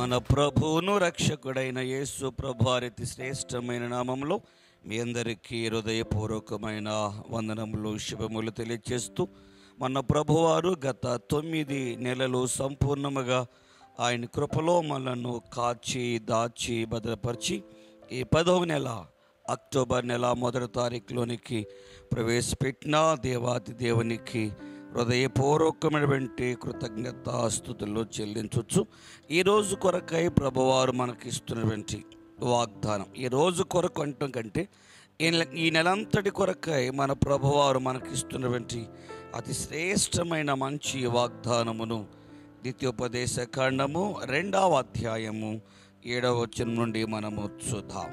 మన ప్రభువును రక్షకుడైన యేసు ప్రభువారి శ్రేష్టమైన నామంలో మీ అందరికీ హృదయపూర్వకమైన వందనములు శుభములు తెలియజేస్తూ మన ప్రభువారు గత తొమ్మిది నెలలు సంపూర్ణముగా ఆయన కృపలో మనను కాచి దాచి భద్రపరిచి ఈ పదవ నెల అక్టోబర్ నెల మొదటి తారీఖులోనికి ప్రవేశపెట్టిన దేవాతి దేవునికి హృదయపూర్వకమైనటువంటి కృతజ్ఞత స్థుతులు చెల్లించవచ్చు ఈ రోజు కొరకై ప్రభువారు మనకి ఇస్తున్నటువంటి వాగ్దానం ఈ రోజు కొరకు అంటాం కంటే ఈ నెల ఈ నెలంతటి కొరకై మన ప్రభువారు మనకి ఇస్తున్నటువంటి అతి శ్రేష్టమైన మంచి వాగ్దానమును ద్వితీయోపదేశ కాండము రెండవ అధ్యాయము ఏడవ వచనం నుండి మనము చూద్దాం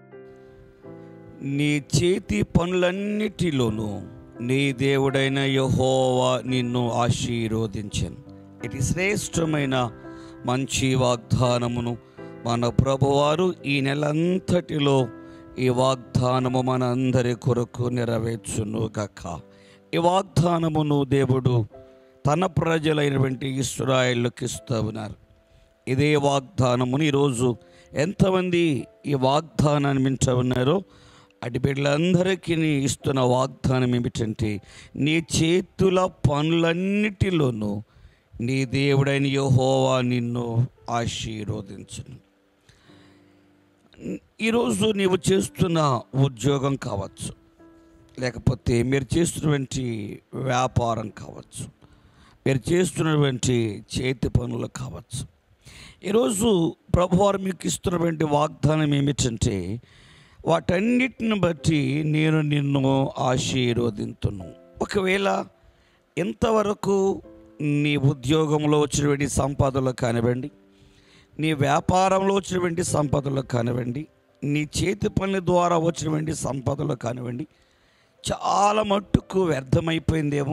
నీ చేతి పనులన్నిటిలోనూ నీ దేవుడైన యహోవా నిన్ను ఆశీర్వదించను ఇది శ్రేష్టమైన మంచి వాగ్దానమును మన ప్రభువారు ఈ నెలంతటిలో ఈ వాగ్దానము మన అందరి కొరకు నెరవేర్చును గక ఈ వాగ్దానమును దేవుడు తన ప్రజలైనటువంటి ఇస్రాయిల్కి ఇస్తూ ఉన్నారు ఇదే వాగ్దానమును ఈరోజు ఎంతమంది ఈ వాగ్దానాన్ని మించ ఉన్నారో అటు బిడ్డలందరికీ ఇస్తున్న వాగ్దానం ఏమిటంటే నీ చేతుల పనులన్నిటిలోనూ నీ దేవుడైన యెహోవా నిన్ను ఆశీర్వదించును ఈరోజు నీవు చేస్తున్న ఉద్యోగం కావచ్చు లేకపోతే మీరు చేస్తున్నటువంటి వ్యాపారం కావచ్చు మీరు చేస్తున్నటువంటి చేతి పనులు కావచ్చు ఈరోజు ప్రభువారు మీకు ఇస్తున్నటువంటి వాగ్దానం ఏమిటంటే వాటన్నిటిని బట్టి నేను నిన్ను ఆశీర్వదింతును ఒకవేళ ఇంతవరకు నీ ఉద్యోగంలో వచ్చినటువంటి సంపదలు కానివ్వండి నీ వ్యాపారంలో వచ్చినటువంటి సంపదలు కానివ్వండి నీ చేతి పనుల ద్వారా వచ్చినటువంటి సంపదలు కానివ్వండి చాలా మట్టుకు వ్యర్థమైపోయిందేమో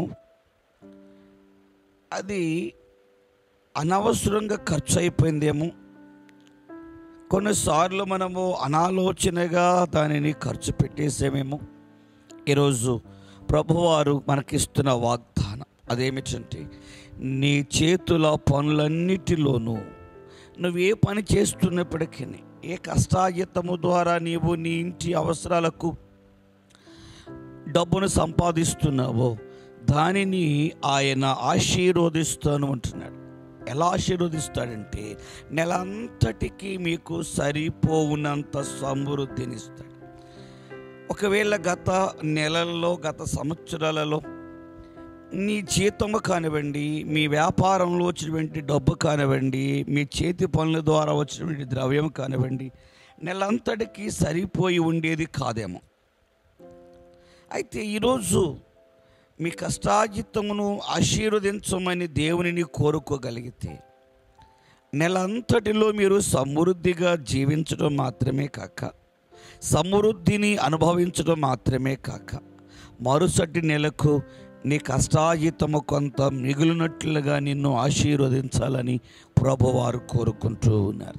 అది అనవసరంగా ఖర్చు అయిపోయిందేమో కొన్నిసార్లు మనము అనాలోచనగా దానిని ఖర్చు పెట్టేసేమేమో ఈరోజు ప్రభువారు మనకిస్తున్న వాగ్దానం అదేమిటంటే నీ చేతుల పనులన్నిటిలోనూ నువ్వు ఏ పని చేస్తున్నప్పటికీ ఏ కష్టాజితము ద్వారా నీవు నీ ఇంటి అవసరాలకు డబ్బును సంపాదిస్తున్నావో దానిని ఆయన ఆశీర్వదిస్తాను అంటున్నాడు ఎలా ఆశీర్వదిస్తాడంటే నెలంతటికి మీకు సరిపోవునంత సమృద్ధినిస్తాడు ఒకవేళ గత నెలల్లో గత సంవత్సరాలలో నీ జీతము కానివ్వండి మీ వ్యాపారంలో వచ్చినటువంటి డబ్బు కానివ్వండి మీ చేతి పనుల ద్వారా వచ్చినటువంటి ద్రవ్యం కానివ్వండి నెలంతటికి సరిపోయి ఉండేది కాదేమో అయితే ఈరోజు మీ కష్టాజితమును ఆశీర్వదించమని దేవునిని కోరుకోగలిగితే నెలంతటిలో మీరు సమృద్ధిగా జీవించడం మాత్రమే కాక సమృద్ధిని అనుభవించడం మాత్రమే కాక మరుసటి నెలకు నీ కష్టాజితము కొంత మిగిలినట్లుగా నిన్ను ఆశీర్వదించాలని ప్రభువారు కోరుకుంటూ ఉన్నారు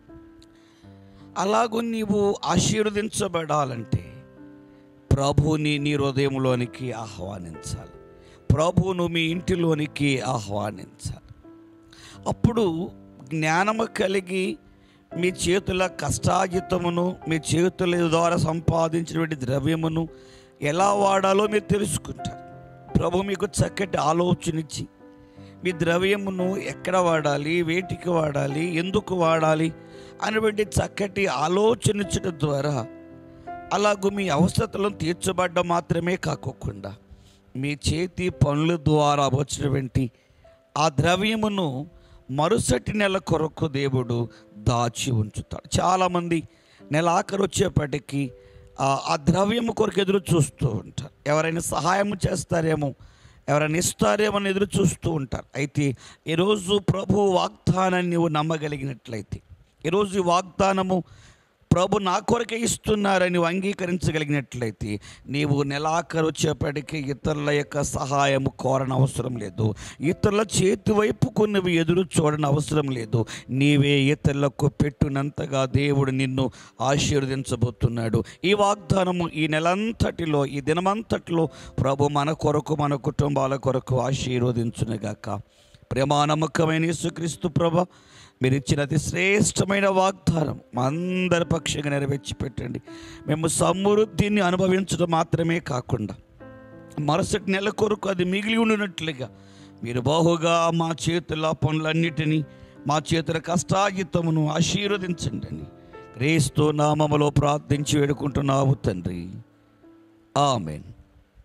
అలాగూ నీవు ఆశీర్వదించబడాలంటే ప్రభుని నీ హృదయంలోనికి ఆహ్వానించాలి ప్రభువును మీ ఇంటిలోనికి ఆహ్వానించాలి అప్పుడు జ్ఞానము కలిగి మీ చేతుల కష్టాజితమును మీ చేతుల ద్వారా సంపాదించినటువంటి ద్రవ్యమును ఎలా వాడాలో మీరు తెలుసుకుంటారు ప్రభు మీకు చక్కటి ఆలోచన ఇచ్చి మీ ద్రవ్యమును ఎక్కడ వాడాలి వేటికి వాడాలి ఎందుకు వాడాలి అనేటువంటి చక్కటి ఆలోచన ఇచ్చడం ద్వారా అలాగూ మీ అవసరతలను తీర్చబడ్డ మాత్రమే కాకోకుండా మీ చేతి పనుల ద్వారా వచ్చినటువంటి ఆ ద్రవ్యమును మరుసటి నెల కొరకు దేవుడు దాచి ఉంచుతాడు చాలామంది నెల ఆఖరు వచ్చేప్పటికీ ఆ- ఆ ద్రవ్యము కొరకు ఎదురు చూస్తూ ఉంటారు ఎవరైనా సహాయం చేస్తారేమో ఎవరైనా ఇస్తారేమో అని ఎదురు చూస్తూ ఉంటారు అయితే ఈరోజు ప్రభు వాగ్దానాన్ని నువ్వు నమ్మగలిగినట్లయితే ఈరోజు ఈ వాగ్దానము ప్రభు నా కొరకే ఇస్తున్నారని నువ్వు అంగీకరించగలిగినట్లయితే నీవు నెలాఖరు వచ్చేప్పటికీ ఇతరుల యొక్క సహాయం కోరని అవసరం లేదు ఇతరుల చేతి వైపుకు నువ్వు ఎదురు చూడని అవసరం లేదు నీవే ఇతరులకు పెట్టునంతగా దేవుడు నిన్ను ఆశీర్వదించబోతున్నాడు ఈ వాగ్దానము ఈ నెలంతటిలో ఈ దినమంతటిలో ప్రభు మన కొరకు మన కుటుంబాల కొరకు ఆశీర్వదించునుగాక ప్రేమానమ్మకమైన యేసుక్రీస్తు ప్రభ మీరు ఇచ్చిన అతి శ్రేష్టమైన వాగ్దానం మా అందరి పక్షంగా నెరవేర్చి పెట్టండి మేము సమృద్ధిని అనుభవించడం మాత్రమే కాకుండా మరుసటి నెల కొరకు అది మిగిలి ఉండినట్లుగా మీరు బాహుగా మా చేతుల పనులన్నిటినీ మా చేతుల కష్టాజితమును ఆశీర్వదించండి అని క్రీస్తు నామములో ప్రార్థించి వేడుకుంటున్నావు తండ్రి ఆమెన్